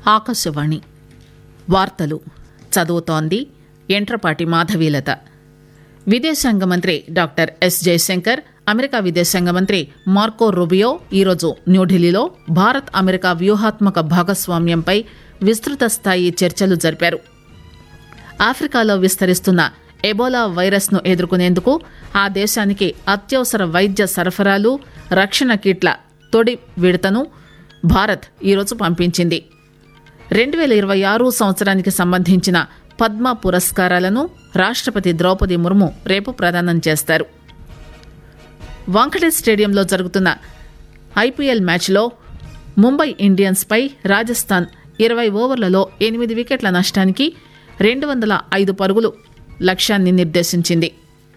ఆకాశవాణి వార్తలు చదువుతోంది ఎంట్రపాటి మాధవీలత విదేశాంగ మంత్రి డాక్టర్ ఎస్ జయశంకర్ అమెరికా విదేశాంగ మంత్రి మార్కో రూబియో ఈరోజు న్యూఢిల్లీలో భారత్ అమెరికా వ్యూహాత్మక భాగస్వామ్యంపై విస్తృత స్థాయి చర్చలు జరిపారు ఆఫ్రికాలో విస్తరిస్తున్న ఎబోలా వైరస్ ను ఎదుర్కొనేందుకు ఆ దేశానికి అత్యవసర వైద్య సరఫరాలు రక్షణ కిట్ల తొడి విడతను భారత్ ఈరోజు పంపించింది రెండు వేల ఇరవై ఆరు సంవత్సరానికి సంబంధించిన పద్మ పురస్కారాలను రాష్ట్రపతి ద్రౌపది ముర్ము రేపు ప్రదానం చేస్తారు వాంఖడే స్టేడియంలో జరుగుతున్న ఐపీఎల్ మ్యాచ్లో ముంబై ఇండియన్స్పై రాజస్థాన్ ఇరవై ఓవర్లలో ఎనిమిది వికెట్ల నష్టానికి రెండు వందల ఐదు పరుగులు లక్ష్యాన్ని నిర్దేశించింది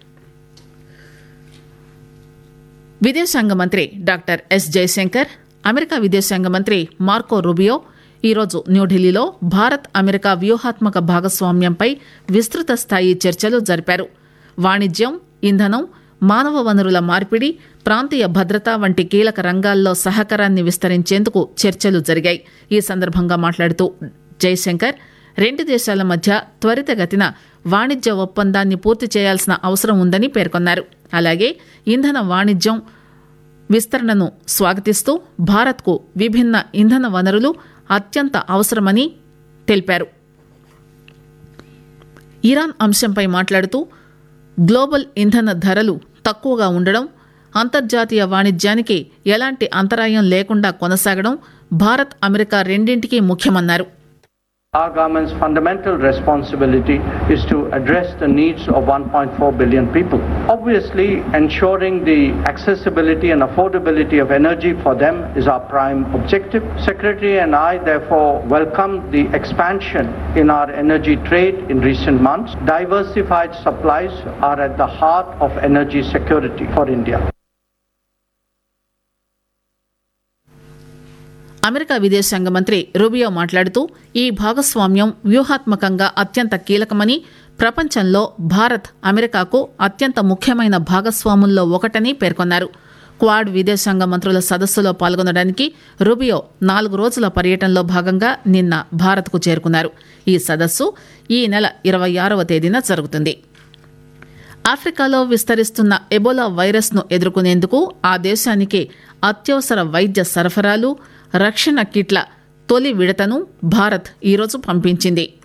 విదేశాంగ మంత్రి డాక్టర్ ఎస్ జయశంకర్ అమెరికా విదేశాంగ మంత్రి మార్కో రుబియో ఈరోజు న్యూఢిల్లీలో భారత్ అమెరికా వ్యూహాత్మక భాగస్వామ్యంపై విస్తృత స్థాయి చర్చలు జరిపారు వాణిజ్యం ఇంధనం మానవ వనరుల మార్పిడి ప్రాంతీయ భద్రత వంటి కీలక రంగాల్లో సహకారాన్ని విస్తరించేందుకు చర్చలు జరిగాయి ఈ సందర్భంగా మాట్లాడుతూ జయశంకర్ రెండు దేశాల మధ్య త్వరితగతిన వాణిజ్య ఒప్పందాన్ని పూర్తి చేయాల్సిన అవసరం ఉందని పేర్కొన్నారు అలాగే ఇంధన వాణిజ్యం విస్తరణను స్వాగతిస్తూ భారత్కు విభిన్న ఇంధన వనరులు అత్యంత అవసరమని తెలిపారు ఇరాన్ అంశంపై మాట్లాడుతూ గ్లోబల్ ఇంధన ధరలు తక్కువగా ఉండడం అంతర్జాతీయ వాణిజ్యానికి ఎలాంటి అంతరాయం లేకుండా కొనసాగడం భారత్ అమెరికా రెండింటికీ ముఖ్యమన్నారు Our government's fundamental responsibility is to address the needs of 1.4 billion people. Obviously, ensuring the accessibility and affordability of energy for them is our prime objective. Secretary and I therefore welcome the expansion in our energy trade in recent months. Diversified supplies are at the heart of energy security for India. America విదేశాంగ మంత్రి Rubio మాట్లాడుతూ ఈ భాగస్వామ్యం వ్యూహాత్మకంగా అత్యంత కీలకమని ప్రపంచంలో భారత్ అమెరికాకు అత్యంత ముఖ్యమైన భాగస్వాముల్లో ఒకటని పేర్కొన్నారు క్వాడ్ విదేశాంగ మంత్రుల సదస్సులో పాల్గొనడానికి రూబియో నాలుగు రోజుల పర్యటనలో భాగంగా నిన్న భారత్కు చేరుకున్నారు ఈ సదస్సు ఈ నెల ఇరవై ఆరవ తేదీన జరుగుతుంది ఆఫ్రికాలో విస్తరిస్తున్న ఎబోలా వైరస్ ను ఎదుర్కొనేందుకు ఆ దేశానికి అత్యవసర వైద్య సరఫరాలు రక్షణ కిట్ల తొలి విడతను భారత్ ఈరోజు పంపించింది